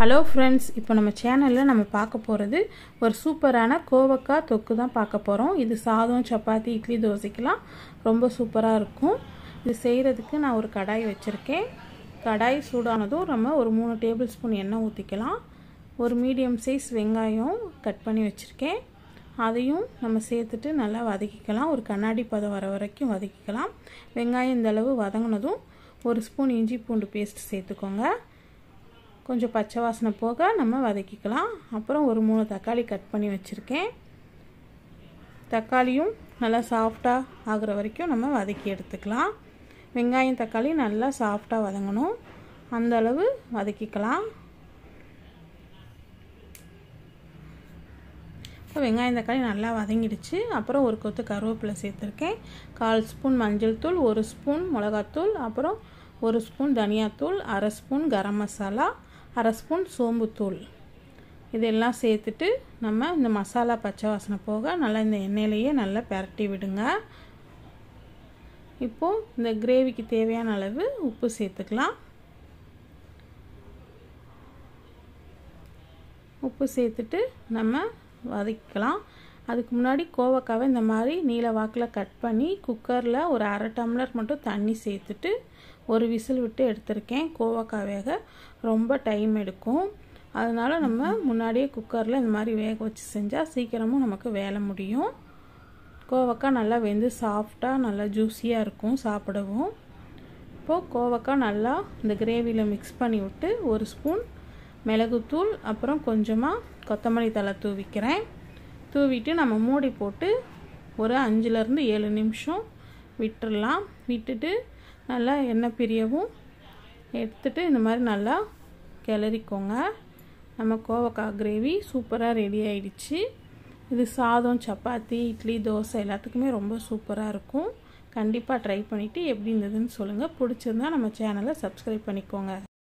hello friends இப்போ நம்ம சேனலில் நம்ம பார்க்க போகிறது ஒரு சூப்பரான கோவக்காய் தொக்கு தான் பார்க்க போகிறோம் இது சாதம் சப்பாத்தி இட்லி தோசைக்கெலாம் ரொம்ப சூப்பராக இருக்கும் இது செய்கிறதுக்கு நான் ஒரு கடாய் வச்சுருக்கேன் கடாய் சூடானதும் நம்ம ஒரு மூணு டேபிள் ஸ்பூன் எண்ணெய் ஊற்றிக்கலாம் ஒரு மீடியம் சைஸ் வெங்காயம் கட் பண்ணி வச்சுருக்கேன் அதையும் நம்ம சேர்த்துட்டு நல்லா வதக்கிக்கலாம் ஒரு கண்ணாடி பதம் வர வரைக்கும் வதக்கிக்கலாம் வெங்காயம் இந்த அளவு வதங்கினதும் ஒரு ஸ்பூன் இஞ்சி பூண்டு பேஸ்ட் சேர்த்துக்கோங்க கொஞ்சம் பச்சை வாசனை போக நம்ம வதக்கிக்கலாம் அப்புறம் ஒரு மூணு தக்காளி கட் பண்ணி வச்சுருக்கேன் தக்காளியும் நல்லா சாஃப்டாக ஆகிற வரைக்கும் நம்ம வதக்கி எடுத்துக்கலாம் வெங்காயம் தக்காளி நல்லா சாஃப்டாக வதங்கணும் அந்த அளவு வதக்கிக்கலாம் இப்போ வெங்காயம் தக்காளி நல்லா வதங்கிடுச்சு அப்புறம் ஒரு கொத்து கருவேப்பிலை சேர்த்துருக்கேன் கால் ஸ்பூன் மஞ்சள் தூள் ஒரு ஸ்பூன் மிளகாத்தூள் அப்புறம் ஒரு ஸ்பூன் தனியாத்தூள் அரை ஸ்பூன் கரம் மசாலா அரை ஸ்பூன் சோம்புத்தூள் இதெல்லாம் சேர்த்துட்டு நம்ம இந்த மசாலா பச்சை வாசனை போக நல்லா இந்த எண்ணெயிலையே நல்லா பரட்டி விடுங்க இப்போது இந்த கிரேவிக்கு தேவையான அளவு உப்பு சேர்த்துக்கலாம் உப்பு சேர்த்துட்டு நம்ம வதக்கலாம் அதுக்கு முன்னாடி கோவக்காவை இந்த மாதிரி நீல வாக்கில் கட் பண்ணி குக்கரில் ஒரு அரை டம்ளர் மட்டும் தண்ணி சேர்த்துட்டு ஒரு விசில் விட்டு எடுத்திருக்கேன் கோவக்காய் வேக ரொம்ப டைம் எடுக்கும் அதனால் நம்ம முன்னாடியே குக்கரில் இந்த மாதிரி வேக வச்சு செஞ்சால் சீக்கிரமும் நமக்கு வேலை முடியும் கோவக்காய் நல்லா வெந்து சாஃப்டாக நல்லா ஜூஸியாக இருக்கும் சாப்பிடவும் இப்போது கோவக்காய் நல்லா இந்த கிரேவியில் மிக்ஸ் பண்ணி விட்டு ஒரு ஸ்பூன் மிளகுத்தூள் அப்புறம் கொஞ்சமாக கொத்தமல்லி தலை தூவிக்கிறேன் தூவிட்டு நம்ம மூடி போட்டு ஒரு அஞ்சுலேருந்து ஏழு நிமிஷம் விட்டுடலாம் விட்டுட்டு நல்லா எண்ணெய் பிரியவும் எடுத்துட்டு இந்த மாதிரி நல்லா கிளறிக்கோங்க நம்ம கோவக்காய் கிரேவி சூப்பராக ரெடி ஆயிடுச்சு இது சாதம் சப்பாத்தி இட்லி தோசை எல்லாத்துக்குமே ரொம்ப சூப்பராக இருக்கும் கண்டிப்பாக ட்ரை பண்ணிவிட்டு எப்படி இருந்ததுன்னு சொல்லுங்கள் பிடிச்சிருந்தா நம்ம சேனலை சப்ஸ்கிரைப் பண்ணிக்கோங்க